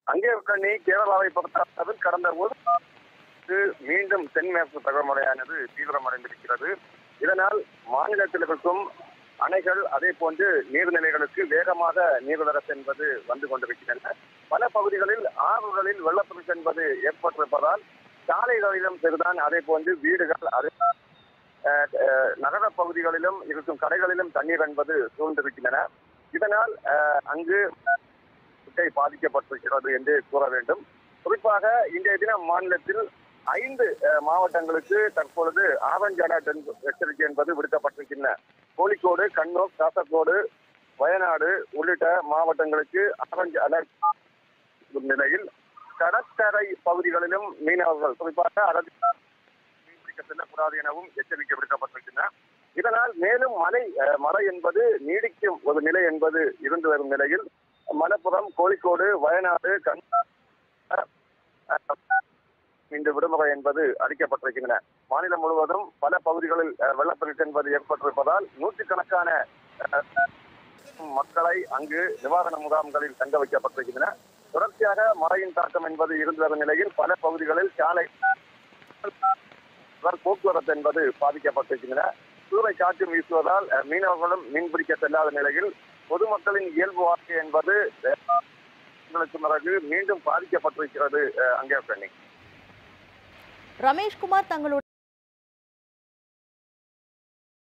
அங்கே கண்ணி கேரளாவை பொறுத்தளவில் கடந்த ஒரு மாதத்துக்கு மீண்டும் தென்மேற்கு பருவமழையானது தீவிரமடைந்திருக்கிறது இதனால் மாநிலத்தில் இருக்கும் அணைகள் அதே போன்று நீர்நிலைகளுக்கு வேகமாக நீர்வரத்து என்பது வந்து கொண்டிருக்கின்றன பல பகுதிகளில் ஆறுகளில் வெள்ளப்பெருக்கு என்பது ஏற்பட்டிருப்பதால் சாலைகளிலும் சரிதான் அதே போன்று வீடுகள் அதே அஹ், அஹ், நகர பகுதிகளிலும் இருக்கும் கடைகளிலும் தண்ணீர் என்பது சூழ்ந்திருக்கின்றன இதனால் அஹ், அங்கு வாழ்க்கை பாதிக்கப்பட்டிருக்கிறது என்று கூற வேண்டும் குறிப்பாக இன்றைய தினம் மாநிலத்தில் ஐந்து அஹ், மாவட்டங்களுக்கு தற்பொழுது ஆரஞ்சு அலர்ட் என்ப- எச்சரிக்கை என்பது விடுக்கப்பட்டிருக்கின்றன கோழிக்கோடு கண்ணூர் காசர்கோடு வயநாடு உள்ளிட்ட மாவட்டங்களுக்கு ஆரஞ்சு அலர்ட் நிலையில் கடற்கரை பகுதிகளிலும் மீனவர்கள் குறிப்பாக அரபி மீன்பிடிக்க செல்லக்கூடாது எனவும் எச்சரிக்கை விடுக்கப்பட்டிருக்கின்றன இதனால் மேலும் மழை அஹ், மழை என்பது நீடிக்கும் ஒரு நிலை என்பது இருந்து வரும் நிலையில் மலப்புரம் கோழிக்கோடு வயநாடு கண் இந்த விடுமுறை என்பது அறிக்கப்பட்டிருக்கின்றன மாநிலம் முழுவதும் பல பகுதிகளில் அஹ், வெள்ளப்பெருக்கு என்பது ஏற்பட்டிருப்பதால் நூற்றுக்கணக்கான அஹ், மக்களை அங்கு நிவாரண முகாம்களில் தங்க வைக்கப்பட்டிருக்கின்றன தொடர்ச்சியாக மழையின் தாக்கம் என்பது இருந்து வரும் நிலையில் பல பகுதிகளில் சாலை போக்குவரத்து என்பது பாதிக்கப்பட்டிருக்கின்றன சூறை காற்று வீசுவதால் அஹ், மீனவர்களும் மீன்பிடிக்க செல்லாத நிலையில் பொதுமக்களின் இயல்பு வாழ்க்கை என்பது அஹ், உங்களுக்கு பிறகு மீண்டும் பாதிக்கப்பட்டிருக்கிறது அஹ், அங்கே பெண்ணி ரமேஷ்குமார் தங்களுடைய